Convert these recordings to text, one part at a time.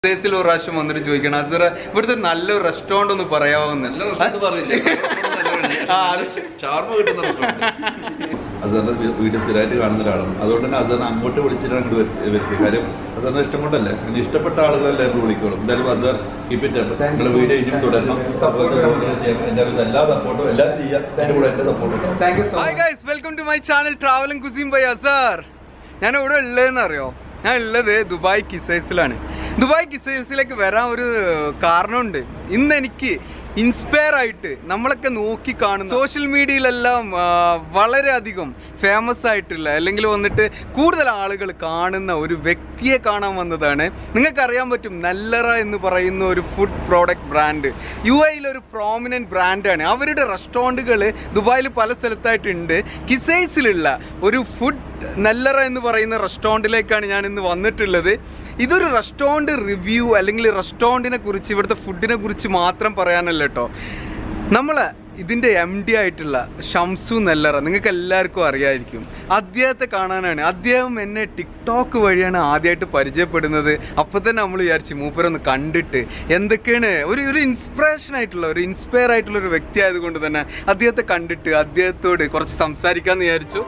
ദേശിൽ ഒരു പ്രാവശ്യം വന്നിട്ട് ചോദിക്കണം അസറ ഇവിടുത്തെ ഒരു നല്ലൊരു റെസ്റ്റോറന്റ് ഒന്ന് പറയാവുന്ന നല്ല റെസ്റ്റോറന്റ് പറയില്ല ആ, അത് ഷാർമ കിട്ടുന്ന റെസ്റ്റോറന്റ് അസറിന്റെ വീട്ടിൽ സ്ഥിരമായിട്ട് കാണുന്ന ഒരാളാണ് അതുകൊണ്ട് തന്നെ അസറിനെ അങ്ങോട്ട് വിളിച്ചിട്ട് അങ്ങോട്ട് വരുത്തി കാര്യം അസറിന്റെ ഇഷ്ടം കൊണ്ടല്ലേ അങ്ങനെ ഇഷ്ടപ്പെട്ട ആളുകളെല്ലാം എന്നെ വിളിക്കോളും എന്തായാലും അസർ കീപ്പ് ഇറ്റ് നിങ്ങളുടെ വീഡിയോ ഇനിയും തുടരണം Support ചെയ്യണം എൻ്റെ അടുത്ത് എല്ലാ സപ്പോർട്ടും എല്ലാവരും ചെയ്യാം എൻ്റെ കൂടെ എൻ്റെ സപ്പോർട്ടും ഉണ്ടാവും thank you so hi guys welcome to my channel travelling കുസിം ബൈ അസർ ഞാൻ ഇവിടെ ഉള്ളതെന്ന് അറിയോ ഞാൻ ഉള്ളത് ദുബായ് കിസൈസിലാണ് ദുബായ് കിസൈസിലേക്ക് വരാൻ ഒരു കാരണമുണ്ട് ഇന്ന് എനിക്ക് ഇൻസ്പയർ ആയിട്ട് നമ്മളൊക്കെ നോക്കി കാണുന്ന സോഷ്യൽ മീഡിയയിലെല്ലാം ആ, വളരെയധികം ഫേമസ് ആയിട്ടുള്ള അല്ലെങ്കിൽ വന്നിട്ട് കൂടുതൽ ആളുകൾ കാണുന്ന ഒരു വ്യക്തിയെ കാണാൻ വന്നതാണ് നിങ്ങൾക്കറിയാൻ പറ്റും നല്ലറ എന്ന് പറയുന്ന ഒരു ഫുഡ് പ്രോഡക്റ്റ് ബ്രാൻഡ് യു എയിൽ ഒരു പ്രോമിനൻറ്റ് ബ്രാൻഡാണ് അവരുടെ റെസ്റ്റോറൻറ്റുകൾ ദുബായിൽ പല സ്ഥലത്തായിട്ടുണ്ട് കിസൈസിലുള്ള ഒരു ഫുഡ് നല്ലറ എന്ന് പറയുന്ന റെസ്റ്റോറൻറ്റിലേക്കാണ് ഞാൻ ഇന്ന് വന്നിട്ടുള്ളത് ഇതൊരു റെസ്റ്റോറൻറ്റ് റിവ്യൂ അല്ലെങ്കിൽ റെസ്റ്റോറൻറ്റിനെ കുറിച്ച് ഇവിടുത്തെ ഫുഡിനെ കുറിച്ച് മാത്രം പറയാനല്ല കേട്ടോ നമ്മൾ ഇതിൻ്റെ എം ഡി ആയിട്ടുള്ള ഷംസു നെല്ലറ നിങ്ങൾക്ക് എല്ലാവർക്കും അറിയായിരിക്കും അദ്ദേഹത്തെ കാണാനാണ് അദ്ദേഹം എന്നെ ടിക്ടോക്ക് വഴിയാണ് ആദ്യമായിട്ട് പരിചയപ്പെടുന്നത് അപ്പോൾ തന്നെ നമ്മൾ വിചാരിച്ചു മൂപ്പരൊന്ന് കണ്ടിട്ട് എന്തൊക്കെയാണ് ഒരു ഒരു ഇൻസ്പിറേഷൻ ആയിട്ടുള്ള ഒരു ഇൻസ്പയർ ആയിട്ടുള്ള ഒരു വ്യക്തി ആയതുകൊണ്ട് തന്നെ അദ്ദേഹത്തെ കണ്ടിട്ട് അദ്ദേഹത്തോട് കുറച്ച് സംസാരിക്കാമെന്ന് വിചാരിച്ചു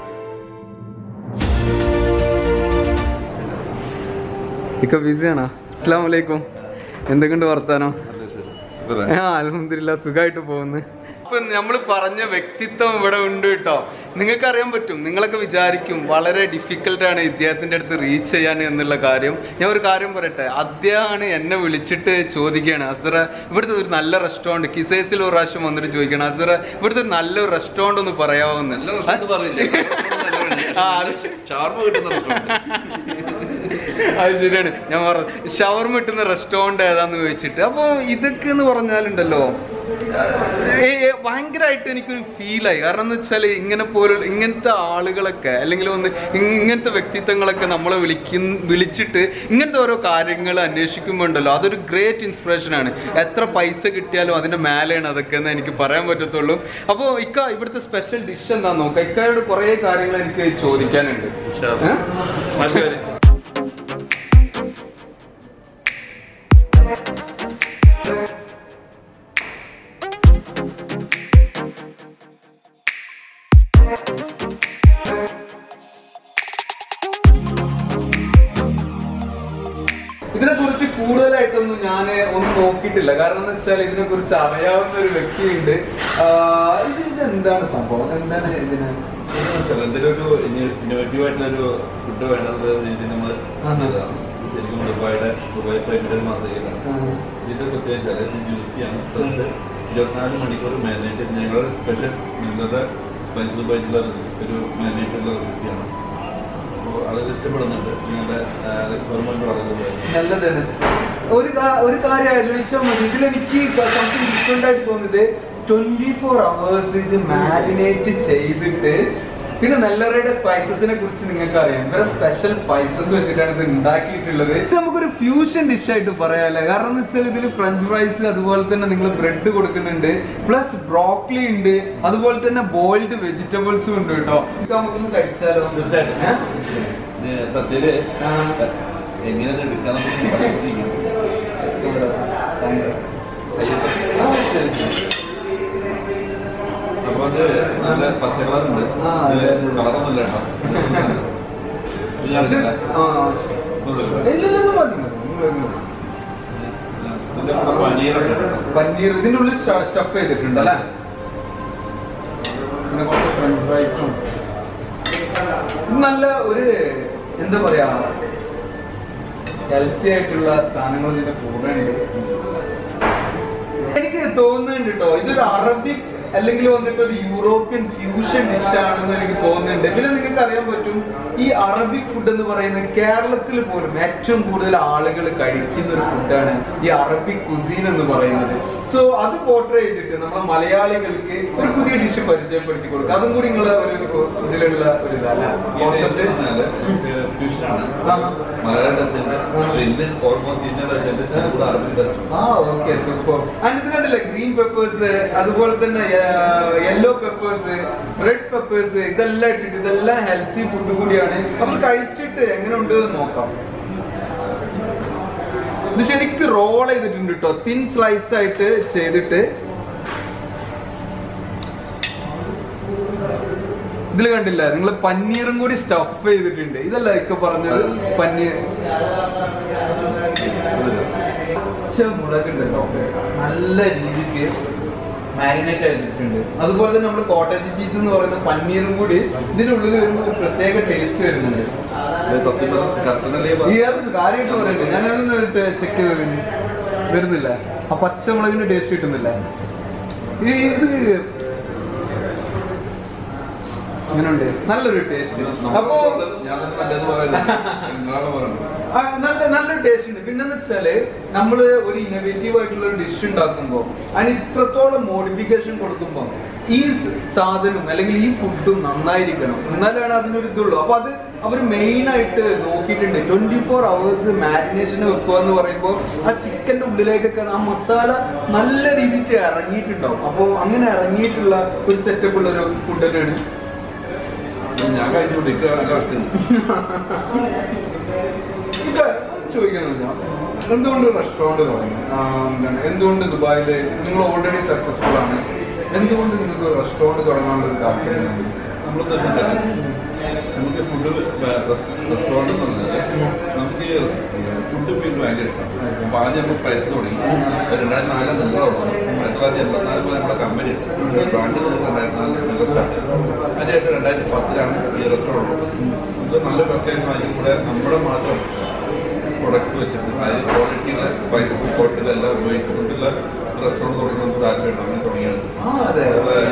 ഇക്ക ബിസിയാണോ അസ്സാം വലൈക്കും എന്തൊക്കെയുണ്ട് വർത്താനോ ആ അലഹമില്ല സുഖമായിട്ട് പോകുന്നു ഇപ്പൊ നമ്മൾ പറഞ്ഞ വ്യക്തിത്വം ഇവിടെ ഉണ്ട് കേട്ടോ നിങ്ങൾക്ക് അറിയാൻ പറ്റും നിങ്ങളൊക്കെ വിചാരിക്കും വളരെ ഡിഫിക്കൽട്ട് ആണ് ഇദ്ദേഹത്തിന്റെ അടുത്ത് റീച്ച് ചെയ്യാൻ എന്നുള്ള കാര്യം ഞാൻ ഒരു കാര്യം പറയട്ടെ അദ്ദേഹമാണ് എന്നെ വിളിച്ചിട്ട് ചോദിക്കുകയാണ് അസറ ഇവിടുത്തെ ഒരു നല്ല റെസ്റ്റോറൻറ്റ് കിസൈസിൽ ഒരു പ്രാവശ്യം വന്നിട്ട് ചോദിക്കണം അസറ ഇവിടുത്തെ ഒരു നല്ലൊരു റെസ്റ്റോറൻറ്റ് ഒന്ന് പറയാവുന്ന നല്ല റെസ്റ്റോറന്റ് പറയില്ല ആ, അത് ഷാർമ കിട്ടുന്ന റെസ്റ്റോറന്റ് അത് ശരിയാണ് ഞാൻ പറഞ്ഞു ഷവർമ കിട്ടുന്ന റെസ്റ്റോറൻറ്റ് ഏതാന്ന് ചോദിച്ചിട്ട് അപ്പോൾ ഇതൊക്കെ എന്ന് പറഞ്ഞാലുണ്ടല്ലോ ഏ, ഏ, ഭയങ്കരമായിട്ട് എനിക്കൊരു ഫീലായി കാരണം എന്ന് വെച്ചാൽ ഇങ്ങനെ പോലുള്ള ഇങ്ങനത്തെ ആളുകളൊക്കെ അല്ലെങ്കിൽ ഒന്ന് ഇങ്ങനത്തെ വ്യക്തിത്വങ്ങളൊക്കെ നമ്മളെ വിളിക്കുന്ന വിളിച്ചിട്ട് ഇങ്ങനത്തെ ഓരോ കാര്യങ്ങൾ അന്വേഷിക്കുമ്പോൾ ഉണ്ടല്ലോ അതൊരു ഗ്രേറ്റ് ഇൻസ്പിറേഷൻ ആണ് എത്ര പൈസ കിട്ടിയാലും അതിന്റെ മേലെയാണ് അതൊക്കെ എന്ന് എനിക്ക് പറയാൻ പറ്റത്തുള്ളൂ അപ്പോൾ ഇക്ക ഇവിടുത്തെ സ്പെഷ്യൽ ഡിഷ് എന്താ നോക്കാം ഇക്കയോട് കുറേ കാര്യങ്ങൾ എനിക്ക് ചോദിക്കാനുണ്ട് ഏ? മാഷുകാരി ഇതിനെ കുറിച്ച് കൂടുതലായിട്ടൊന്നും ഞാൻ ഒന്നും നോക്കിയിട്ടില്ല കാരണം എന്ന് വെച്ചാൽ ഇതിനെ കുറിച്ച് അറിയാവുന്ന ഒരു വ്യക്തിയുണ്ട് ആഹ് ഇത് ഇത് എന്താണ് സംഭവം എന്താണ് ഇതിന് എന്തെങ്കിലും ഒരു ഇന്നോവേറ്റീവ് ആയിട്ടുള്ള ഒരു ഫുഡ് വേണ്ടത് രീതിയിൽ നമ്മൾ ആഹാ. ചെയ്തതാണ്. ശരിക്കും ദുബായുടെ ദുബായ് ഫ്ലൈറ്റിന്റെ മാതൃകയിലാണ് ആഹ് ഇതിന്റെ പ്രത്യേകിച്ച് അതായത് ജ്യൂസിയാണ് പ്ലസ് ഇരുപത്തിനാല് മണിക്കൂർ മാരിനേറ്റ് ഞങ്ങളുടെ സ്പെഷ്യൽ നിങ്ങളുടെ സ്പൈസ് ദുബായിട്ടുള്ള ഒരു മാരിനേറ്റ് ഉള്ള റെസിപ്പിയാണ് അപ്പോൾ ആളുകൾ ഇഷ്ടപ്പെടുന്നുണ്ട് നിങ്ങളുടെ റിക്വയർമെന്റ് വളരെ ഉപയോഗം നല്ലതാണ് ഒരു കാ- ഒരു കാര്യം ആലോചിച്ചാൽ മതി ഇതിലെനിക്ക് സംതിങ് ഡിഫറെന്റ് ആയിട്ട് തോന്നിയത് ട്വന്റി ഫോർ അവേഴ്സ് ഇത് മാരിനേറ്റ് ചെയ്തിട്ട് പിന്നെ നെല്ലറയുടെ സ്പൈസസിനെ കുറിച്ച് നിങ്ങൾക്ക് അറിയാം ഇവരെ സ്പെഷ്യൽ സ്പൈസസ് വെച്ചിട്ടാണ് ഇത് ഉണ്ടാക്കിയിട്ടുള്ളത് ഇത് നമുക്കൊരു ഫ്യൂഷൻ ഡിഷ് ആയിട്ട് പറയാല്ലേ കാരണം എന്ന് വെച്ചാൽ ഇതിൽ ഫ്രഞ്ച് ഫ്രൈസ് അതുപോലെ തന്നെ നിങ്ങൾ ബ്രെഡ് കൊടുക്കുന്നുണ്ട് പ്ലസ് ബ്രോക്ലി ഉണ്ട് അതുപോലെ തന്നെ ബോയിൽഡ് വെജിറ്റബിൾസും ഉണ്ട് കേട്ടോ ഇത് നമുക്കൊന്ന് കഴിച്ചാലോ തീർച്ചയായിട്ടും ഏ? ഇത് സത്യത്തില് ആ. എങ്ങനെ എടുക്കാൻ ആ, ശരി, ശരി. അപ്പൊ അത് നല്ല പച്ച കളറുണ്ട് ആ, അതെ. കളറൊന്നുമില്ല കേട്ടോ ഇത് ഞാൻ ഇത് എടുക്കാം. ആ, ശരി. ഒന്നുമില്ല. ഇല്ല, ഇല്ല, ഇത് മതി, മതി. ഇത് മതി. ഇതിന്റെ കൂടെ പനീറൊക്കെ ഉണ്ട് കേട്ടോ. പനീർ ഇതിന്റെ ഉള്ളിൽ സ്റ്റഫ് ചെയ്തിട്ടുണ്ട് അല്ലേ പിന്നെ കുറച്ച് ഫ്രഞ്ച് ഫ്രൈസും ഇത് നല്ല ഒരു എന്താ പറയാ ഹെൽത്തി ആയിട്ടുള്ള സാധനങ്ങൾ ഇതിന്റെ കൂടെ ഉണ്ട് എനിക്ക് തോന്നുന്നുണ്ട് കേട്ടോ ഇതൊരു അറബിക് അല്ലെങ്കിൽ വന്നിട്ട് ഒരു യൂറോപ്യൻ ഫ്യൂഷൻ ഡിഷ് ആണെന്ന് എനിക്ക് തോന്നുന്നുണ്ട് പിന്നെ നിങ്ങൾക്ക് അറിയാൻ പറ്റും ഈ അറബിക് ഫുഡ് എന്ന് പറയുന്നത് കേരളത്തിൽ പോലും ഏറ്റവും കൂടുതൽ ആളുകൾ കഴിക്കുന്ന ഒരു ഫുഡാണ് ഈ അറബിക് കുസീൻ എന്ന് പറയുന്നത് സോ അത് പോർട്രേ ചെയ്തിട്ട് നമ്മളെ മലയാളികൾക്ക് ഒരു പുതിയ ഡിഷ് പരിചയപ്പെടുത്തി കൊടുക്കുക അതും കൂടി നിങ്ങളെ ഒരു ഇതിലുള്ള ഒരു ഇതല്ല ഈ കോൺസെപ്റ്റ് taste പറഞ്ഞാല് ഫ്യൂഷനാണ് മലയാളം ടച്ച് ഉണ്ട് ഇന്ത്യൻ ഓൾമോസ്റ്റ് ഇന്ത്യൻ ടച്ച് ഉണ്ട് അതിന്റെ കൂടെ അറബിക് ടച്ച് ഉണ്ട് ആ ഓക്കെ സൂപ്പർ ആൻഡ് ഇത് കണ്ടില്ലേ ഗ്രീൻ പെപ്പേഴ്സ് അതുപോലെ തന്നെ യെല്ലോ പെപ്പേഴ്സ് റെഡ് പെപ്പേഴ്സ് ഇതെല്ലാം ഇട്ടിട്ട് ഇതെല്ലാം ഹെൽത്തി ഫുഡ് കൂടിയാണ് അപ്പൊ കഴിച്ചിട്ട് എങ്ങനെ ഉണ്ട് എന്ന് നോക്കാം ഇത് ശരിക്കും റോൾ ചെയ്തിട്ടുണ്ട് കേട്ടോ തിൻ സ്ലൈസ് ആയിട്ട് ചെയ്തിട്ട് ഇതിൽ കണ്ടില്ല നിങ്ങൾ പനീറും കൂടി സ്റ്റഫ് ചെയ്തിട്ടുണ്ട് ഇതല്ല ഇപ്പൊ പറഞ്ഞത് പനീർ പക്ഷെ മുളകുണ്ടല്ലോ നല്ല രീതിക്ക് മാരിനേറ്റ് ചെയ്തിട്ടുണ്ട് അതുപോലെ തന്നെ നമ്മൾ കോട്ടേജ് ചീസ് എന്ന് പറയുന്ന പനീറും കൂടി ഇതിന്റെ ഉള്ളിൽ വരുമ്പോൾ ഒരു പ്രത്യേക ടേസ്റ്റ് വരുന്നുണ്ട് ഇത് സത്യം പറഞ്ഞാൽ കർട്ടനല്ലേ ഈ അത് കാര്യമായിട്ട് പറയട്ടെ ഞാനതൊന്ന് ചെക്ക് ചെയ്ത് കഴിഞ്ഞു. വരുന്നില്ല ആ പച്ചമുളകിന്റെ ടേസ്റ്റ് കിട്ടുന്നില്ല ഈ ഇത് അങ്ങനെയുണ്ട് നല്ലൊരു ടേസ്റ്റ് അപ്പോ ഞാൻ തന്നെ നല്ലത് പറയുന്നത് നിങ്ങളാണ് പറയുന്നത് ആ, നല്ല നല്ല ടേസ്റ്റ് ഉണ്ട് പിന്നെന്ന് വെച്ചാല് നമ്മള് ഒരു ഇന്നോവേറ്റീവ് ആയിട്ടുള്ള ഒരു ഡിഷ് ഉണ്ടാക്കുമ്പോൾ അതിന് ഇത്രത്തോളം മോഡിഫിക്കേഷൻ കൊടുക്കുമ്പോൾ ഈ സ് സാധനവും അല്ലെങ്കിൽ ഈ ഫുഡും നന്നായിരിക്കണം എന്നാലാണ് അതിനൊരു ഇതുള്ളൂ അപ്പൊ അത് അവർ മെയിൻ ആയിട്ട് നോക്കിയിട്ടുണ്ട് ട്വന്റി ഫോർ അവേഴ്സ് മാരിനേഷന് വെക്കുക എന്ന് പറയുമ്പോൾ ആ ചിക്കന്റെ ഉള്ളിലേക്കൊക്കെ ആ മസാല നല്ല രീതിക്ക് ഇറങ്ങിയിട്ടുണ്ടാവും അപ്പോൾ അങ്ങനെ ഇറങ്ങിയിട്ടുള്ള ഒരു സെറ്റപ്പ് ഉള്ള ഒരു ഫുഡ് തന്നെയാണ് ഞാൻ കഴിച്ചുകൊണ്ട് എനിക്ക് നല്ല ഇഷ്ടം ഇപ്പൊ ചോദിക്കുന്നത് എന്തുകൊണ്ട് റെസ്റ്റോറന്റ് തുടങ്ങി ആ, എന്താണ് എന്തുകൊണ്ട് ദുബായില് നിങ്ങൾ ഓൾറെഡി സക്സസ്ഫുൾ ആണ് എന്തുകൊണ്ട് നിങ്ങൾക്ക് റെസ്റ്റോറന്റ് തുടങ്ങാനുള്ള ഒരു താല്പര്യം നമ്മൾ ഉദ്ദേശിച്ചത് നമുക്ക് ഫുഡ് റെസ്റ്റോറൻറ്റ് എന്ന് പറഞ്ഞാൽ നമുക്ക് ഫുഡ് ഫീൽഡ് ഭയങ്കര ഇഷ്ടമാണ് അപ്പോൾ ആദ്യം നമ്മൾ സ്പൈസ് തുടങ്ങി രണ്ടായിരത്തി നാലിൽ നിങ്ങൾ തുടങ്ങി ആയിരത്തി തൊള്ളായിരത്തി എൺപത്തിനാല് മുതൽ നമ്മുടെ കമ്പനി ഉണ്ട് ബ്രാൻഡ് രണ്ടായിരത്തി നാലിൽ നിങ്ങൾ സ്റ്റാർട്ട് ചെയ്തു അതിനുശേഷം രണ്ടായിരത്തി പത്തിലാണ് ഈ റെസ്റ്റോറൻറ്റ് നമുക്ക് നല്ല ലൊക്കേഷൻ അതിൽ കൂടെ നമ്മുടെ മാത്രം പ്രൊഡക്ട്സ് വെച്ചിട്ട് അതായത് ക്വാളിറ്റിയുള്ള സ്പൈസസ് ക്വാളിറ്റികളെല്ലാം ഉപയോഗിച്ചുകൊണ്ടുള്ള റെസ്റ്റോറൻറ്റ് തുടങ്ങുന്ന നമുക്ക് താല്പര്യമുണ്ട് അങ്ങനെ തുടങ്ങിയാണ് ആ അതെ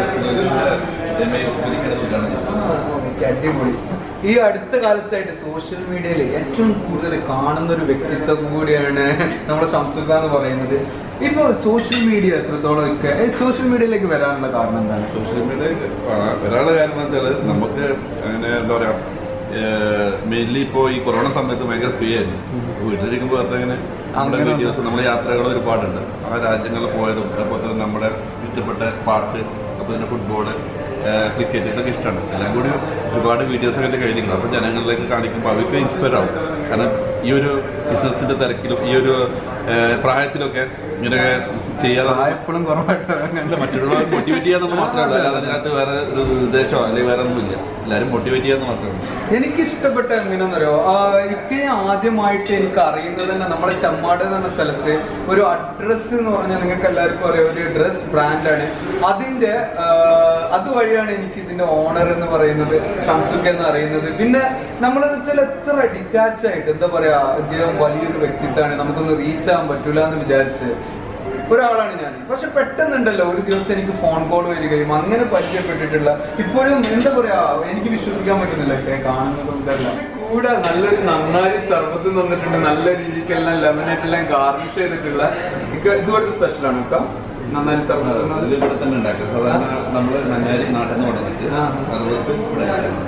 എം ഐ ഉദ്ഘാടനം ചെയ്തു ആ, ഓക്കേ, അടിപൊളി ഈ അടുത്ത കാലത്തായിട്ട് സോഷ്യൽ മീഡിയയിൽ ഏറ്റവും കൂടുതൽ കാണുന്ന ഒരു വ്യക്തിത്വം കൂടിയാണ് നമ്മുടെ സംസുഖ എന്ന് പറയുന്നത് ഇപ്പൊ സോഷ്യൽ മീഡിയ എത്രത്തോളം ഒക്കെ സോഷ്യൽ മീഡിയയിലേക്ക് വരാനുള്ള കാരണം എന്താണ് സോഷ്യൽ മീഡിയ ഒരാളുടെ കാര്യം എന്ന് വെച്ചാൽ നമുക്ക് അങ്ങനെ എന്താ പറയാ മെയിൻലി ഇപ്പോൾ ഈ കൊറോണ സമയത്ത് ഭയങ്കര ഫ്രീ ആയിരുന്നു വീട്ടിലിരിക്കുമ്പോൾ വെറുതെ ഇങ്ങനെ നമ്മുടെ അങ്ങനെ വീഡിയോസ് നമ്മുടെ യാത്രകൾ ഒരുപാടുണ്ട് ആ രാജ്യങ്ങളിൽ പോയതും അതുപോലെ തന്നെ നമ്മുടെ ഇഷ്ടപ്പെട്ട പാട്ട് അതുപോലെ തന്നെ ഫുട്ബോള് ക്രിക്കറ്റ് ഇതൊക്കെ ഇഷ്ടമാണ് എല്ലാം കൂടി ഒരുപാട് വീഡിയോസ് ഒക്കെ എൻ്റെ കയ്യിലിരിക്കണം അപ്പോൾ ജനങ്ങളിലേക്ക് കാണിക്കുമ്പോൾ അവർക്ക് ഇൻസ്പയർ ആവും കാരണം ഈ ഒരു ബിസിനസിൻ്റെ തിരക്കിലും ഈ ഒരു ഏഹ്, പ്രായത്തിലൊക്കെ ഇങ്ങനെയൊക്കെ ചെയ്യാതെ എപ്പോഴും കുറവായിട്ട് അല്ല മറ്റുള്ളവരെ മോട്ടിവേറ്റ് ചെയ്യാന്ന് മാത്രമേ ഉള്ളൂ അല്ലാതെ അതിനകത്ത് വേറെ ഒരു ഉദ്ദേശമോ അല്ലെങ്കിൽ വേറെ ഒന്നുമില്ല എല്ലാവരും മോട്ടിവേറ്റ് ചെയ്യാന്ന് മാത്രമേ ഉള്ളൂ എനിക്ക് ഇഷ്ടപ്പെട്ട എങ്ങനെയാണെന്നറിയോ എനിക്ക് ആദ്യമായിട്ട് എനിക്ക് അറിയുന്നത് തന്നെ നമ്മുടെ ചമ്മാട് എന്ന് പറഞ്ഞ സ്ഥലത്ത് ഒരു അഡ്രസ് എന്ന് പറഞ്ഞാൽ നിങ്ങൾക്ക് എല്ലാവർക്കും അറിയാം ഒരു ഡ്രസ് ബ്രാൻഡാണ് അതിന്റെ ആ, അതുവഴിയാണ് എനിക്ക് ഇതിന്റെ ഓണർ എന്ന് പറയുന്നത് ഷംസുഖ് എന്ന് അറിയുന്നത് പിന്നെ നമ്മൾ വെച്ചാൽ എത്ര ഡിറ്റാച്ച് ആയിട്ട് എന്താ പറയാ ഇദ്ദേഹം വലിയൊരു വ്യക്തിത്വമാണ് നമുക്കൊന്ന് റീച്ച് ആകാൻ പറ്റൂല എന്ന് വിചാരിച്ച് ഒരാളാണ് ഞാൻ പക്ഷെ പെട്ടെന്നുണ്ടല്ലോ ഒരു ദിവസം എനിക്ക് ഫോൺ കോൾ വരികയും അങ്ങനെ പരിചയപ്പെട്ടിട്ടുള്ള ഇപ്പോഴും എന്താ പറയാ എനിക്ക് വിശ്വസിക്കാൻ പറ്റുന്നില്ല ഒക്കെ കാണുന്നതും ഇതെല്ലാം കൂടെ നല്ലൊരു നന്നായി സർബത്ത് തന്നിട്ടുണ്ട് നല്ല രീതിക്കെല്ലാം ലെമനേറ്റ് എല്ലാം ഗാർണിഷ് ചെയ്തിട്ടുള്ള ഇക്ക ഇതുപോലത്തെ സ്പെഷ്യൽ ആണ് ഒക്കെ നന്നായി സർബത്ത് അതിൽ ഇവിടെ തന്നെ ഉണ്ടാക്കുക സാധാരണ നമ്മൾ നന്നാരി നാട്ടിൽ നിന്ന് കൊണ്ടുവന്നിട്ട് ആ. സർവത്ത് ഇവിടെ ഉണ്ടാക്കണം.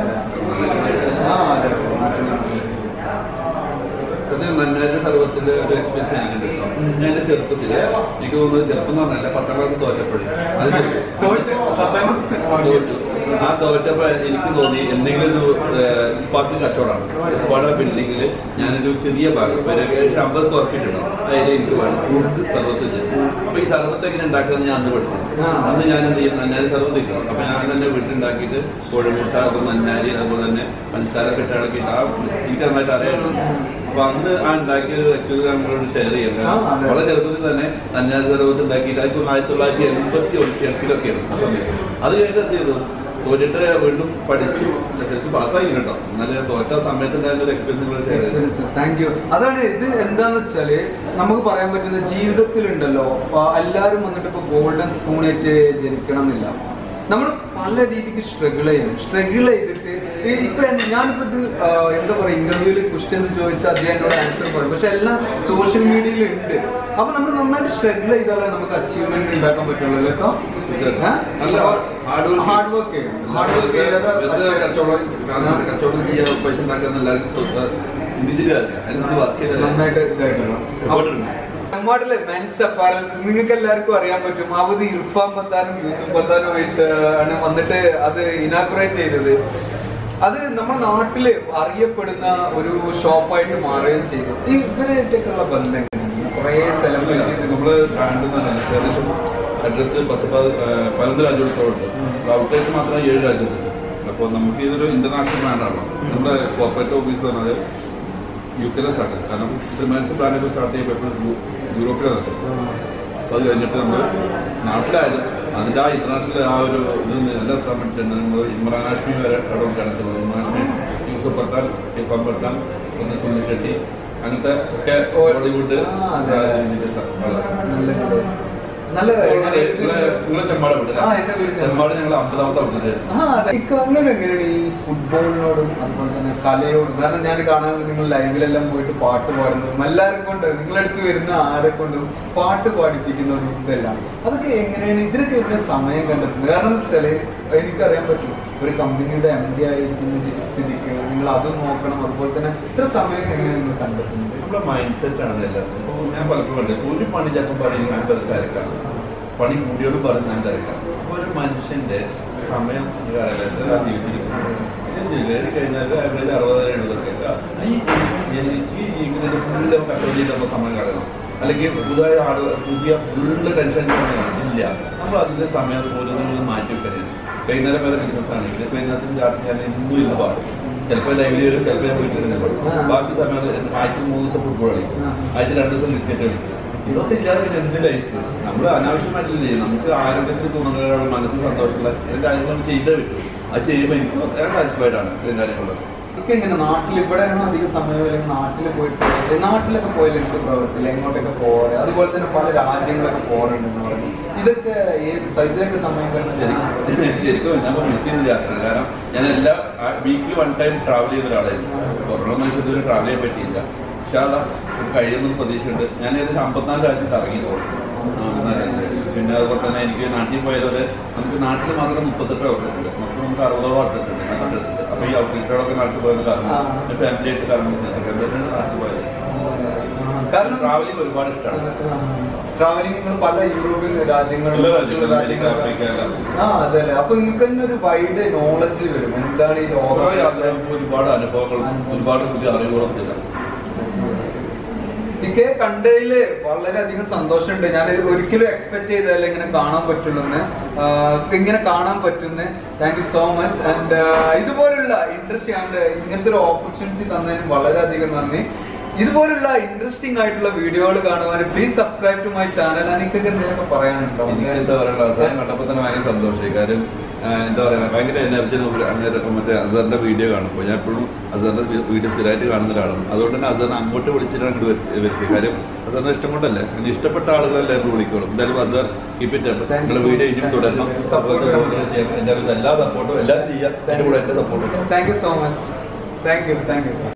ആ അതെ നാട്ടിൽ നിന്ന്. അത് നന്നാരി സർവത്തിന്റെ ഒരു എക്സ്പീരിയൻസ് എനിക്കുണ്ട് കേട്ടോ ഞാൻ എൻ്റെ ചെറുപ്പത്തിൽ എനിക്ക് തോന്നുന്നത് ചെറുപ്പം എന്ന് പറഞ്ഞാൽ പത്താം ക്ലാസ് തോറ്റപ്പോഴേ അത് തോറ്റ് പത്താം ക്ലാസ് തോറ്റു ആ തോറ്റപ്പോ എനിക്ക് തോന്നി എന്തെങ്കിലും ഒരു ഉപ്പാക്ക് കച്ചവടമാണ് ഉപ്പാടെ ബിൽഡിങ്ങിൽ ഞാനൊരു ചെറിയ ഭാഗം ഇപ്പൊ ഒരു ഏകദേശം അമ്പത് സ്ക്വയർ ഫീറ്റ് ഉണ്ടാവും അതിൽ എനിക്ക് വേണം ഫ്രൂട്ട്സ് സർവത്ത് അപ്പൊ ഈ സർവത്ത് എങ്ങനെ ഉണ്ടാക്കുന്നത് ഞാൻ അന്ന് പഠിച്ചത് ആ. അന്ന് ഞാൻ എന്ത് ചെയ്യും നന്നാരി സർവത്ത് കിട്ടണം അപ്പൊ ഞാൻ തന്നെ വീട്ടിലുണ്ടാക്കിയിട്ട് കോഴിമുട്ട അതുപോലെ നന്നാരി അതുപോലെ തന്നെ പഞ്ചസാര ഒക്കെ ഇട്ട് ഇളക്കിയിട്ട് ആ എനിക്ക് നന്നായിട്ട് അറിയാമായിരുന്നു അപ്പൊ അന്ന് ആ ഉണ്ടാക്കിയ ആക്ച്വലി നമ്മളോട് ഷെയർ ചെയ്യണം ആ, അതെ. വളരെ ചെറുപ്പത്തിൽ തന്നെ നന്നാരി സർവത്ത് ഉണ്ടാക്കിയിട്ട് അത് ആയിരത്തി തൊള്ളായിരത്തി എൺപത്തി എട്ടിലൊക്കെയാണ് ആ സമയത്ത് അത് കഴിഞ്ഞിട്ട് എന്ത് ചെയ്തു തോറ്റിട്ട് വീണ്ടും പഠിച്ചു എസ് എൽ സി പാസ്സായി കേട്ടോ എന്നാലും തോറ്റ സമയത്ത് ഉണ്ടായിരുന്ന ഒരു എക്സ്പീരിയൻസ് ഷെയർ ചെയ്തു എക്സ്പീരിയൻസ് താങ്ക് യു അതാണ് ഇത് എന്താന്ന് വെച്ചാല് നമുക്ക് പറയാൻ പറ്റുന്ന ജീവിതത്തിലുണ്ടല്ലോ ആ, എല്ലാവരും വന്നിട്ട് ഇപ്പൊ ഗോൾഡൻ സ്പൂണായിട്ട് ജനിക്കണം എന്നില്ല നമ്മൾ പല രീതിക്ക് സ്ട്രഗിൾ ചെയ്യണം സ്ട്രഗിൾ ചെയ്തിട്ട് ഈ ഇപ്പൊ എൻ- ഞാനിപ്പോ ഇത് ആ, എന്താ പറയാ ഇന്റർവ്യൂവിൽ ക്വസ്റ്റ്യൻസ് ചോദിച്ചാൽ അദ്ദേഹം എന്നോട് ആൻസർ പറയും പക്ഷെ എല്ലാം സോഷ്യൽ മീഡിയയിൽ ഉണ്ട് അപ്പൊ നമ്മൾ നന്നായിട്ട് സ്ട്രഗിൾ ചെയ്താലേ നമുക്ക് അച്ചീവ്മെന്റ് ഉണ്ടാക്കാൻ പറ്റുള്ളൂ അല്ലേ നല്ല hard work. Hard work hard work വെറുതെ കച്ചവടം കാരണം ആ. കച്ചവടം ചെയ്യാൻ പൈസ ഉണ്ടാക്കുന്ന എല്ലാവരും ചിന്തിച്ചിട്ട് കാര്യമില്ല അതിന് വർക്ക് ചെയ്ത നന്നായിട്ട് ഇതായിട്ടുള്ള നമ്മളിലെ മെൻസ് അപ്പാരൽസ് നിങ്ങൾക്ക് എല്ലാവർക്കും അറിയാൻ പറ്റും അവധി ഇർഫാൻ പത്താനും യൂസുഫ് പത്താനും ആയിട്ട് ആണ് വന്നിട്ട് അത് ഇനാഗുറേറ്റ് ചെയ്തത് അത് നമ്മുടെ നാട്ടില് അറിയപ്പെടുന്ന ഒരു ഷോപ്പായിട്ട് മാറുകയും ചെയ്തു ഈ ഇവരായിട്ടൊക്കെയുള്ള ബന്ധം എങ്ങനെയാണ് കുറേ സെലിബ്രിറ്റീസ് നമ്മള് ബ്രാൻഡ് എന്ന് പറഞ്ഞാൽ ഏകദേശം അഡ്രസ് പത്ത് പത് ഏഹ് പതിനൊന്ന് രാജ്യത്തോളുണ്ട് ഔട്ട്ലേറ്റ് മാത്രം ഏഴ് രാജ്യത്തുണ്ട് അപ്പോൾ നമുക്ക് ഇതൊരു ഇന്റർനാഷണൽ ബ്രാൻഡാണ് നമ്മുടെ കോർപ്പറേറ്റ് ഓഫീസ് എന്ന് പറഞ്ഞാൽ യു കെയിലെ സ്റ്റാർട്ട് കാരണം മെൻസ് ബ്രാൻഡൊക്കെ സ്റ്റാർട്ട് ചെയ്യുമ്പോൾ യൂറോപ്പിലാണ് അപ്പോൾ അത് കഴിഞ്ഞിട്ട് നമ്മൾ നാട്ടിലായാലും അതിൻ്റെ ആ ഇന്റർനാഷണൽ ആ ഒരു ഇത് നിലനിർത്താൻ വേണ്ടിയിട്ടുണ്ട് നമ്മൾ ഇമ്രാൻ ഹാഷ്മി വരെ അവിടെ കണക്കുള്ളത് ഇമ്രാൻ ഹാഷ്മി യൂസഫ് പട്ടാൻ ഇഫാം പട്ടാൻ ഒന്ന് സുനിൽ ഷെട്ടി അങ്ങനത്തെ ഒക്കെ ബോളിവുഡ് ആ, അതെ. ഇതിന്റെ ആളാണ്. നല്ലതായി നിങ്ങളെ നിങ്ങളെ ചെമ്മാട് വിട്ടില്ല ആ, എന്റെ വീട് ചെമ്മാട്. ചെമ്മാട് ഞങ്ങൾ അമ്പതാമത്തെ ഔട്ട്ലെറ്റ് ആ അതെ ഇക്ക അങ്ങനെ എങ്ങനെയാണ് ഈ ഫുട്ബോളിനോടും അതുപോലെ തന്നെ കലയോടും കാരണം ഞാൻ കാണാൻ നിങ്ങൾ ലൈവിലെല്ലാം പോയിട്ട് പാട്ട് പാടുന്നതും എല്ലാവരും കൊണ്ട് നിങ്ങളടുത്ത് വരുന്ന ആരെ കൊണ്ടും പാട്ട് പാടിപ്പിക്കുന്ന ഒരു ഇതെല്ലാം അതൊക്കെ എങ്ങനെയാണ് ഇതിനൊക്കെ എവിടെ സമയം കണ്ടെത്തുന്നത് കാരണം എന്ന് വെച്ചാല് എനിക്കറിയാൻ പറ്റും ഒരു കമ്പനിയുടെ എം ഡി ആയിരിക്കുന്ന സ്ഥിതിക്ക് നിങ്ങൾ അതും നോക്കണം അതുപോലെ തന്നെ ഇത്ര സമയം എങ്ങനെയാണ് നിങ്ങൾ കണ്ടെത്തുന്നത് നമ്മുടെ മൈൻഡ് സെറ്റ് ആണ് എല്ലാം ഇപ്പോൾ ഞാൻ പലപ്പോഴും കണ്ടത് ഒരു പണി ചക്കം പറയും ഞാൻ ഒരു തിരക്കാണ് പണി കൂടിയോട് പറഞ്ഞ് ഞാൻ തിരക്കാണ് അപ്പോൾ ഒരു മനുഷ്യന്റെ സമയം ഈ കാലഘട്ടത്തിൽ ആ ജീവിച്ചിരിക്കുന്നത് ഇത് ജില്ലയിൽ കഴിഞ്ഞാൽ ആവറേജ് അറുപത് എഴുപതൊക്കെ ഈ ഈ ജീവിതത്തിൽ ഫുള്ള് കൺട്രോൾ ചെയ്ത് നമ്മൾ സമയം കളയണം അല്ലെങ്കിൽ പുതിയ ആളുകൾ പുതിയ ഫുള്ള് ടെൻഷൻ ഇല്ല നമ്മൾ അതിന്റെ സമയം പോലും നമ്മൾ മാറ്റി വെക്കരുത് വൈകുന്നേരം വരെ ബിസിനസ് ആണെങ്കിൽ വൈകുന്നേരത്തിന് രാത്രി ഞാൻ എന്നും ഇന്ന് പാടും ചിലപ്പോൾ ലൈവിൽ വരും ചിലപ്പോൾ ഞാൻ വീട്ടിൽ പാടും ആ. ബാക്കി സമയത്ത് ആഴ്ച മൂന്ന് ദിവസം ഫുട്ബോൾ കളിക്കും ആ. ആഴ്ച രണ്ട് ദിവസം ക്രിക്കറ്റ് കളിക്കും ഇതൊക്കെ ഇല്ലാതെ പിന്നെ എന്ത് ലൈഫ് നമ്മൾ അനാവശ്യമായിട്ടില്ല ചെയ്യും നമുക്ക് ആരോഗ്യത്തിന് ഗുണങ്ങളുള്ള മനസ്സിന് സന്തോഷമുള്ള എല്ലാ കാര്യങ്ങളും നമ്മൾ ചെയ്തേ പറ്റും അത് ചെയ്യുമ്പോൾ എനിക്ക് ഞാൻ സാറ്റിസ്ഫൈഡ് ആണ് ഇത്തരം കാര്യങ്ങളുള്ളത് എനിക്ക് എങ്ങനെ നാട്ടിൽ ഇവിടെയാണോ അധികം സമയം അല്ലെങ്കിൽ നാട്ടിൽ പോയിട്ട് ഏ, നാട്ടിലൊക്കെ പോയാൽ എനിക്ക് പ്രവർത്തില്ല എങ്ങോട്ടൊക്കെ പോകാറ് അതുപോലെ തന്നെ പല രാജ്യങ്ങളൊക്കെ പോകാറുണ്ടെന്ന് പറഞ്ഞു ഇതൊക്കെ ഏത് സ- ഇതിലൊക്കെ സമയം കണ്ടെത്തുന്നത് ശരിക്കും ശരിക്കും ഞാൻ മിസ് ചെയ്യുന്ന യാത്രയാണ് കാരണം ഞാൻ എല്ലാ വീക്കിലി വൺ ടൈം ട്രാവൽ ചെയ്ത ഒരാളായിരുന്നു കൊറോണ മനുഷ്യർ ഇതുവരെ ട്രാവൽ ചെയ്യാൻ പറ്റിയില്ല പക്ഷേ അതാ കഴിയുന്ന പ്രതീക്ഷയുണ്ട് ഞാൻ ഏകദേശം അമ്പത്തിനാല് രാജ്യത്ത് ഇറങ്ങിയിട്ടുള്ളൂ അമ്പത്തിനാല് രാജ്യത്ത് പിന്നെ അതുപോലെ തന്നെ എനിക്ക് നാട്ടിൽ പോയാലത് നമുക്ക് നാട്ടിൽ മാത്രം മുപ്പത്തെട്ട് ഔട്ട്ലെറ്റ് ഉണ്ട് മൊത്തം നമുക്ക് അറുപതോളം ഔട്ട്ലെറ്റ് ഉണ്ട് ഞങ്ങളുടെ ഡ്രസ്സിൽ അപ്പോൾ ഈ ഔട്ട്ലെറ്റുകളൊക്കെ നാട്ടിൽ പോയത് കാരണം ആ. ഫാമിലി ആയിട്ട് കാരണം എന്നിട്ടാണ് നാട്ടിൽ പോയത് കാരണം ട്രാവലിംഗ് ഒരുപാട് ഇഷ്ടമാണ് ട്രാവലിംഗ് നിങ്ങൾ പല യൂറോപ്യൻ രാജ്യങ്ങളിലും എല്ലാ മറ്റുള്ള രാജ്യങ്ങളും അമേരിക്ക, രാജ്യങ്ങളിലും- ആഫ്രിക്ക എല്ലാം. ആ അതല്ലേ അപ്പൊ നിങ്ങൾക്ക് തന്നെ ഒരു വൈഡ് നോളജ് വരും എന്താണ് ഈ ഓരോ ലോകം യാത്ര നമുക്ക് ഒരുപാട് അനുഭവങ്ങളും ഒരുപാട് പുതിയ അറിവുകളും തരാം എനിക്ക് കണ്ടതില് വളരെയധികം സന്തോഷമുണ്ട് ഞാൻ ഇത് ഒരിക്കലും എക്സ്പെക്ട് ചെയ്തതല്ല ഇങ്ങനെ കാണാൻ പറ്റുള്ളൂ എന്ന് ആഹ് ഇങ്ങനെ കാണാൻ പറ്റുന്നു thank you so much and ഇതുപോലുള്ള ഇൻട്രസ്റ്റ് ആൻഡ് ഇങ്ങനത്തെ ഒരു ഓപ്പർച്യൂണിറ്റി തന്നതിന് വളരെയധികം നന്ദി ഇതുപോലുള്ള ഇൻട്രസ്റ്റിംഗ് ആയിട്ടുള്ള വീഡിയോകൾ കാണുവാൻ please subscribe to my channel എനിക്കൊക്കെ എന്തെങ്കിലുമൊക്കെ പറയാനുണ്ടോ എനിക്ക് എന്താ പറയുക അസാർ കണ്ടപ്പോൾ തന്നെ ഭയങ്കര സന്തോഷമായി കാര്യം ആ, എന്താ പറയുക ഭയങ്കര എനർജി മറ്റേ അസറിന്റെ വീഡിയോ കാണുമ്പോൾ ഞാൻ എപ്പോഴും അസറിന്റെ വീഡിയോ സ്ഥിരമായിട്ട് കാണുന്ന ഒരാളാണ് അതുകൊണ്ട് തന്നെ അസറിനെ അങ്ങോട്ട് വിളിച്ചിട്ട് അങ്ങോട്ട് വരുത്തി കാര്യം അസറിനെ ഇഷ്ടം കൊണ്ടല്ലേ അങ്ങനെ ഇഷ്ടപ്പെട്ട ആളുകളെല്ലാം എന്നെ വിളിക്കോളും എന്തായാലും അസർ കീപ്പ് ഇറ്റ് Thank you നിങ്ങളുടെ so വീഡിയോ much. ഇനിയും തുടരണം Support സപ്പോർട്ട് വേണം. ചെയ്യാം എൻ്റെ എല്ലാ സപ്പോർട്ടും എല്ലാവരും ചെയ്യാം എൻ്റെ കൂടെ എൻ്റെ സപ്പോർട്ടും thank you so much thank you thank U